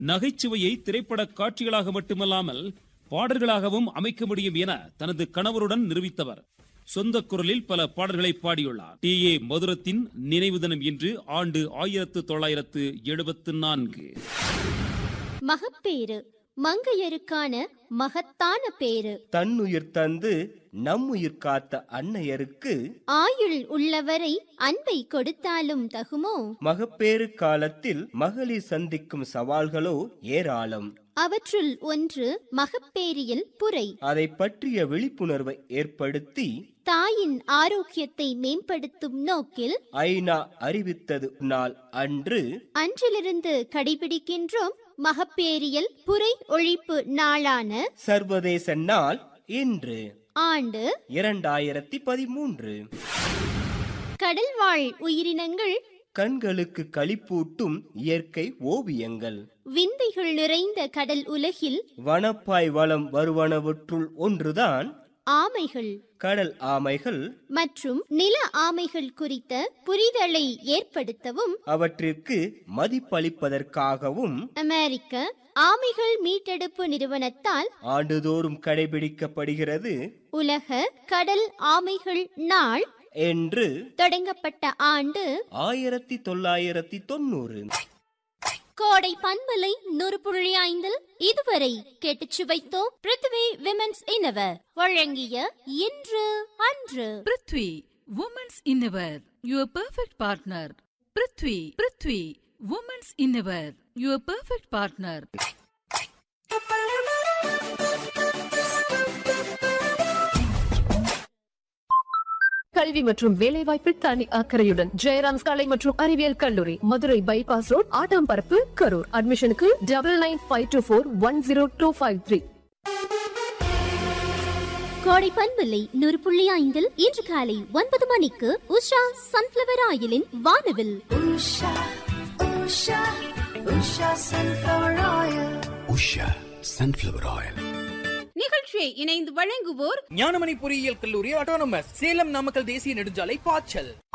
நகைச்சுவையை திரைப்பட காட்சிகளாக மட்டுமல்லாமல் பாடல்களாகவும் அமைக்க முடியும் என தனது கணவருடன் நிரூபித்தவர் சொந்த குரலில் பல பாடல்களை பாடியுள்ளார் டி ஏ மதுரத்தின் நினைவு தினம் இன்று ஆண்டு ஆயிரத்து தொள்ளாயிரத்து எழுபத்து நான்கு மகப்பேறு மங்கையருக்கான மகத்தான பேரு தன்னுயிர் தந்து நம்முயிர் காத்த அன்னையருக்கு ஆயுள் உள்ளவரை அன்பை கொடுத்தாலும் தகுமோ மகப்பேறு காலத்தில் மகளிர் சந்திக்கும் சவால்களோ ஏராளம் அவற்றுள் ஒன்று மகப்பேறியல் புரை அதை பற்றிய விழிப்புணர்வை ஏற்படுத்தி தாயின் ஆரோக்கியத்தை மேம்படுத்தும் நோக்கில் ஐநா அறிவித்தது நாள் அன்று அன்றிலிருந்து கடைபிடிக்கின்றோம் மகப்பேறியல் புரை ஒழிப்பு நாளான சர்வதேச நாள் இன்று ஆண்டு இரண்டாயிரத்தி பதிமூன்று கடல்வாழ் உயிரினங்கள் கண்களுக்கு களிப்பூட்டும் இயற்கை ஓவியங்கள் விந்தைகள் நிறைந்த கடல் உலகில் வனப்பாய் வளம் வருவனவற்றுள் ஒன்றுதான் ஆமைகள் கடல் ஆமைகள் மற்றும் நில ஆமைகள் குறித்த புரிதலை ஏற்படுத்தவும் அவற்றிற்கு மதிப்பளிப்பதற்காகவும் அமெரிக்க ஆமைகள் மீட்டெடுப்பு நிறுவனத்தால் ஆண்டுதோறும் கடைபிடிக்கப்படுகிறது உலக கடல் ஆமைகள் நாள் என்று தொடங்கப்பட்ட ஆண்டு ஆயிரத்தி தொள்ளாயிரத்தி தொண்ணூறு கோடை பண்பலை நூறு புள்ளி ஐந்தில் இதுவரை கேட்டுச் சுவைத்தோம் பிருத்வி விமென்ஸ் இன்னவர் வழங்கிய இன்று அன்று prithvi women's innerwear your perfect partner prithvi prithvi women's innerwear your perfect partner கல்வி மற்றும் வேலைவாய்ப்பில் தனி அக்கறையுடன் ஜெயராம்ஸ் கலை மற்றும் அறிவியல் கல்லூரி மதுரை பைபாஸ் ரோட் ஆட்டாம்பரப்பு கரூர் அட்மிஷனுக்கு double nine five two four one zero two five three Kodai பண்பலை நூறு புள்ளி ஐந்தில் இன்று காலை ஒன்பது மணிக்கு உஷா சன்ஃபிளவர் ஆயிலின் வானவில் உஷா சன்ஃப்ளவர் ஆயில் நிகழ்ச்சியை இணைந்து வழங்குவோர் ஞானமணி பொறியியல் கல்லூரி ஆட்டோனமஸ் சேலம் நாமக்கல் தேசிய நெடுஞ்சாலை பாய்ச்சல்